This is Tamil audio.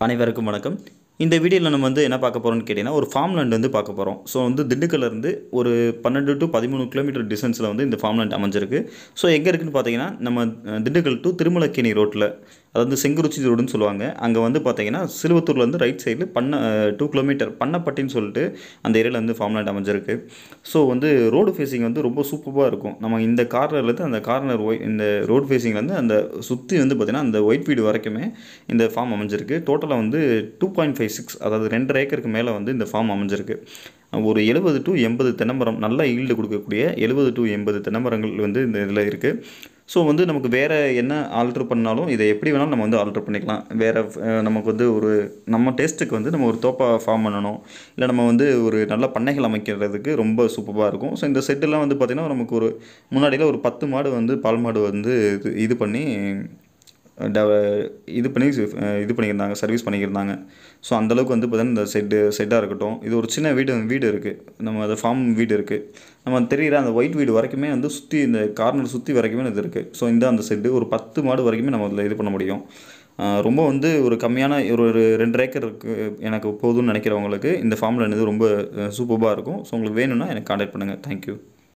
அனைவருக்கும் வணக்கம் இந்த வீடியோவில் நம்ம வந்து என்ன பார்க்க போகிறோம்னு கேட்டிங்கன்னா ஒரு ஃபார்ம் லேண்ட் வந்து பார்க்க போகிறோம் ஸோ வந்து திண்டுக்கல்ல இருந்து ஒரு பன்னெண்டு டு பதிமூணு கிலோமீட்டர் டிஸ்டன்ஸில் வந்து இந்த ஃபார்ம் லேண்ட் அமைஞ்சிருக்கு ஸோ எங்கே இருக்குன்னு பார்த்தீங்கன்னா நம்ம அஹ், திண்டுக்கல் டு திருமலக்கேணி ரோட்டில் அதாவது செங்குறிச்சி ரோடுன்னு சொல்லுவாங்க அங்கே வந்து பார்த்தீங்கன்னா சிலுவத்தூர்லேருந்து ரைட் சைடில் பண்ண டூ கிலோமீட்டர் பண்ணப்பட்டின்னு சொல்லிட்டு அந்த ஏரியாவில் வந்து ஃபார்ம் லேண்ட் அமைஞ்சிருக்கு ஸோ வந்து ரோடு ஃபேஸிங் வந்து ரொம்ப சூப்பராக இருக்கும் நம்ம இந்த கார்னர்லேருந்து அந்த கார்னர் ஒய் இந்த ரோடு ஃபேஸிங்லேருந்து அந்த சுற்றி வந்து பார்த்திங்கன்னா அந்த ஒயிட் வீடு வரைக்குமே இந்த ஃபார்ம் அமைஞ்சிருக்கு டோட்டலாக வந்து டூ பாயிண்ட் ஃபைவ் சிக்ஸ் அதாவது ரெண்டரை ஏக்கருக்கு மேலே வந்து இந்த ஃபார்ம் அமைஞ்சிருக்கு ஒரு எழுபது டு எண்பது தென்னமரம் நல்ல ஈல்டு கொடுக்கக்கூடிய எழுபது டு எண்பது தென்னமரங்கள் வந்து இந்த இதில் இருக்குது ஸோ வந்து நமக்கு வேறு என்ன ஆல்ட்ரு பண்ணாலும் இதை எப்படி வேணாலும் நம்ம வந்து ஆல்ட்ரு பண்ணிக்கலாம் வேறு நமக்கு வந்து ஒரு நம்ம டேஸ்ட்டுக்கு வந்து நம்ம ஒரு தோப்பா ஃபார்ம் பண்ணணும் இல்லை நம்ம வந்து ஒரு நல்ல பண்ணைகள் அமைக்கிறதுக்கு ரொம்ப சூப்பராக இருக்கும் ஸோ இந்த செட்டெல்லாம் வந்து பார்த்திங்கன்னா நமக்கு ஒரு முன்னாடியில் ஒரு பத்து மாடு வந்து பால் மாடு வந்து இது இது பண்ணி டெவ இது பண்ணி அஹ் இது பண்ணியிருந்தாங்க சர்வீஸ் பண்ணியிருந்தாங்க ஸோ அந்தளவுக்கு வந்து பார்த்தீங்கன்னா இந்த செட்டு செட்டாக இருக்கட்டும் இது ஒரு சின்ன வீடு வீடு இருக்குது நம்ம அது ஃபார்ம் வீடு இருக்குது நம்ம தெரிகிற அந்த ஒயிட் வீடு வரைக்குமே வந்து சுற்றி இந்த கார்னர் சுற்றி வரைக்குமே இது இருக்குது ஸோ இந்த அந்த செட்டு ஒரு பத்து மாடு வரைக்குமே நம்ம அதில் இது பண்ண முடியும் அஹ் ரொம்ப வந்து ஒரு கம்மியான ஒரு ஒரு ரெண்டு ஏக்கர் இருக்குது எனக்கு போதும்னு நினைக்கிறவங்களுக்கு இந்த ஃபார்மில் இது ரொம்ப சூப்பராக இருக்கும் ஸோ உங்களுக்கு வேணும்னா எனக்கு கான்டாக்ட் பண்ணுங்கள் தேங்க்யூ